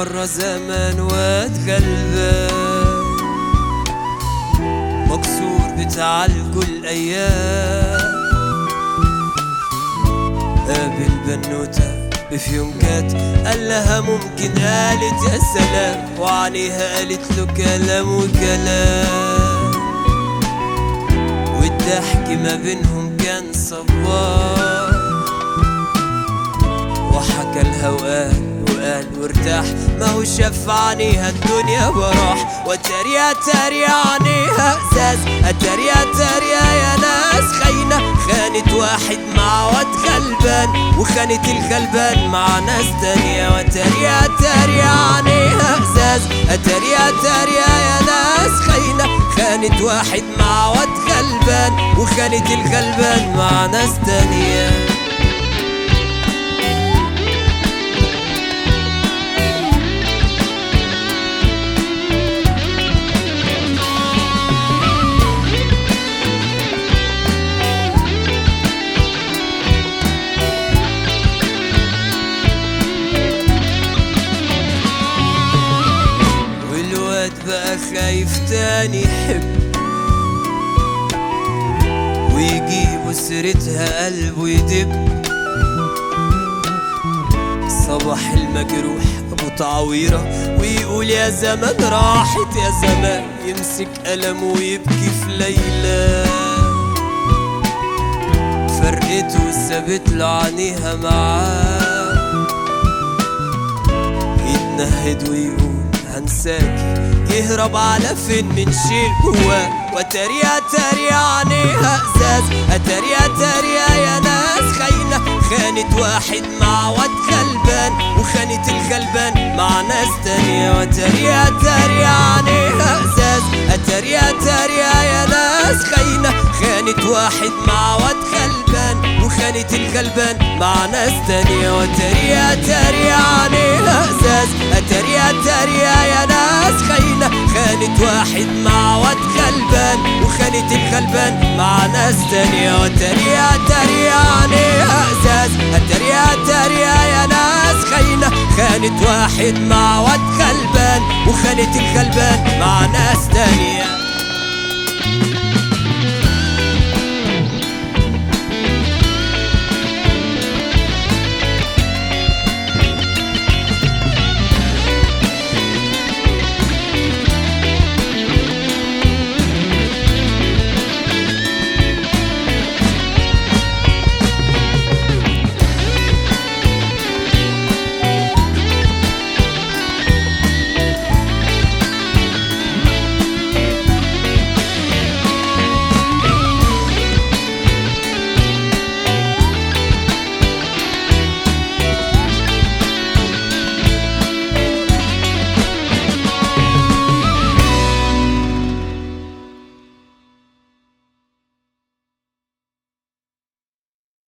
مرة زمان واد غلبان مكسور بتعالجه الأيام قابل بنوتة بفيونكات قال لها ممكن قالت يا سلام وعليها قالت له كلام وكلام والضحك ما بينهم كان صبار وحكى لها وقال وقال وارتاح ما هو شاف عينيها الدنيا براح وتريا تريا عينيها ازاز اتريا تريا يا ناس خاينة خانت واحد مع واد غلبان وخانت الغلبان مع ناس تانية وتريا تريا عينيها ازاز اتريا تريا يا ناس خاينة خانت واحد مع واد غلبان وخانت الغلبان مع ناس تانية والواد بقى خايف تاني يحب ويجيب سيرتها قلبه يدب صباح المجروح ابو تعويرة ويقول يا زمان راحت يا زمان يمسك قلمه ويبكي في ليلة فرقته وسابت له عينيها معاه يتنهد ويقول هنساك يهرب على فين من شيء جواه وتريا تريا عينيها ازاز اتريا تريا يا ناس خاينة خانت واحد مع واد غلبان وخانت الغلبان مع ناس تانية وتريا تريا عينيها ازاز اتريا تريا يا ناس خاينة خانت واحد مع واد غلبان وخانت الغلبان مع ناس تانية وتريا تريا عينيها ازاز اتريا تريا يا ناس خاينة خانت واحد مع واد غلبان وخانت الغلبان مع ناس تانية وتريا تريا عينيها ازاز اتريا تريا يا ناس خاينة خانت واحد مع واد غلبان وخانت الغلبان مع ناس تانية